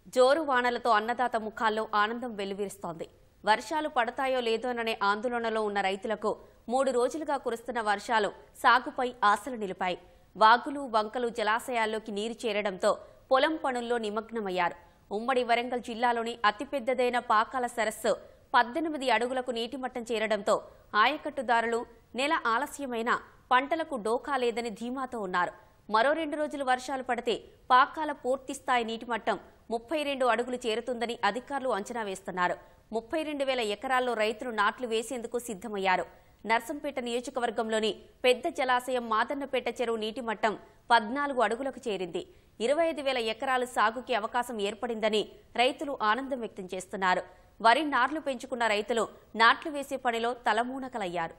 జోరు వానలతో అన్నదాత ముఖాల్లో ఆనందం వెల్లువిరుస్తోంది వర్షాలు పడతాయో లేదోననే ఆందోళనలో ఉన్న రైతులకు మూడు రోజులుగా కురుస్తున్న వర్షాలు సాగుపై ఆశలు నిలిపాయి వాగులు వంకలు జలాశయాల్లోకి నీరు చేరడంతో పొలం పనుల్లో నిమగ్నమయ్యారు ఉమ్మడి వరంగల్ జిల్లాలోని అతిపెద్దదైన పాకాల సరస్సు పద్దెనిమిది అడుగులకు నీటిమట్టం చేరడంతో ఆయకట్టుదారులు నెల ఆలస్యమైన పంటలకు డోకా లేదని ధీమాతో ఉన్నారు మరో రెండు రోజులు వర్షాలు పడితే పాకాల పూర్తిస్థాయి నీటిమట్టం ముప్పై రెండు అడుగులు చేరుతుందని అధికారులు అంచనా వేస్తున్నారు ముప్పై రెండు వేల ఎకరాల్లో రైతులు నాట్లు వేసేందుకు సిద్ధమయ్యారు నర్సంపేట నియోజకవర్గంలోని పెద్ద జలాశయం మాదన్నపేట చెరువు నీటి మట్టం పద్నాలుగు అడుగులకు చేరింది ఇరవై ఐదు వేల ఎకరాలు సాగుకి అవకాశం ఏర్పడిందని రైతులు ఆనందం వ్యక్తం చేస్తున్నారు వరి నార్లు పెంచుకున్న రైతులు నాట్లు వేసే పనిలో తలమూనకలయ్యారు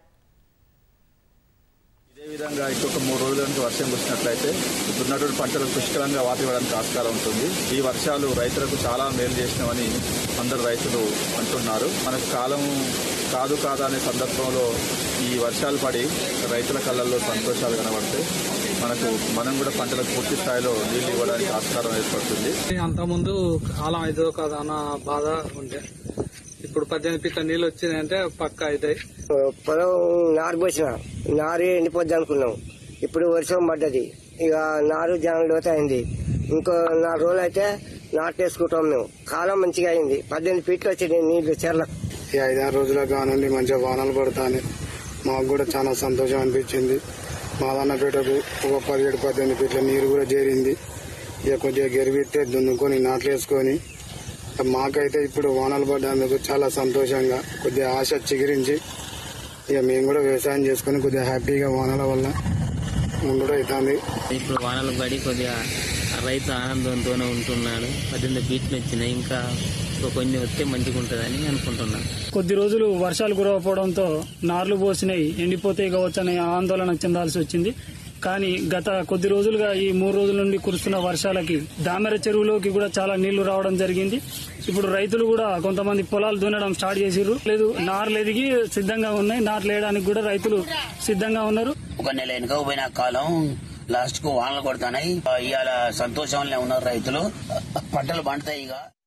ఇదే విధంగా ఇంకొక మూడు రోజుల నుంచి వర్షం కురిసినట్లయితే ఇప్పుడున్నటువంటి పంటలు పుష్కలంగా వాటి ఇవ్వడానికి ఆస్కారం ఉంటుంది ఈ వర్షాలు రైతులకు చాలా మేలు చేసినామని అందరు రైతులు అంటున్నారు మనకు కాలం కాదు కాదా అనే సందర్భంలో ఈ వర్షాలు పడి రైతుల కళ్ళల్లో సంతోషాలు కనబడితే మనకు మనం కూడా పంటలకు పూర్తి స్థాయిలో నీళ్లు ఇవ్వడానికి ఆస్కారం ఏర్పడుతుంది అంతకుముందు కాలం అవుతుందో కాదా అన్న బాధ ఉండే ఇప్పుడు పద్దెనిమిది పిట్ల నీళ్ళు వచ్చినాయంటే పక్క అవుతాయి పొలం నారు పోసిన నారు ఎండిపోద్ది అనుకున్నాం ఇప్పుడు వర్షం పడ్డది ఇక నారు జనం లోత అయింది ఇంకో నాలుగు రోజులు అయితే నాటేసుకుంటాం మేము కాలం మంచిగా అయింది పద్దెనిమిది ఫీట్లు వచ్చినాయి నీళ్లు చెర్లకు ఈ ఐదారు రోజుల కానుండి మంచిగా వానలు పడతాయి మాకు కూడా చాలా సంతోషం అనిపించింది మాదన్నపేటకు ఒక పదిహేడు పద్దెనిమిది ఫీట్ల నీరు కూడా చేరింది ఇక కొద్దిగా గెరివిస్తే దున్నుకొని నాట్లు వేసుకొని ఇక మాకైతే ఇప్పుడు వానలు పడ్డందుకు చాలా సంతోషంగా కొద్దిగా ఆశ చిగురించి ఇక మేము కూడా వ్యవసాయం చేసుకొని కొద్దిగా హ్యాపీగా వానల వల్ల ఉండడం అవుతుంది ఇప్పుడు వానలు పడి కొద్దిగా రైతు ఆనందంతోనే ఉంటున్నాడు పద్దెనిమిది బీట్లు వచ్చినాయి ఇంకా ఒక కొన్ని వస్తే మంచిగా ఉంటుందని అనుకుంటున్నాను కొద్ది రోజులు వర్షాలు కురవకపోవడంతో నార్లు పోసినాయి ఎండిపోతాయి కావచ్చు అనే ఆందోళన చెందాల్సి వచ్చింది కానీ గత కొద్ది రోజులుగా ఈ మూడు రోజుల నుండి కురుస్తున్న వర్షాలకి దామెర చెరువులోకి కూడా చాలా నీళ్లు రావడం జరిగింది ఇప్పుడు రైతులు కూడా కొంతమంది పొలాలు దున్నడం స్టార్ట్ చేసిర్రు లేదు నార్లు ఎదిగి సిద్ధంగా ఉన్నాయి నార్లు వేయడానికి కూడా రైతులు సిద్ధంగా ఉన్నారు ఒక నెల వెనుక పోయిన కాలం లాస్ట్ కు వానలు కొడతాయి ఇవాళ సంతోషంలో ఉన్నారు రైతులు పంటలు పండుతాయి ఇక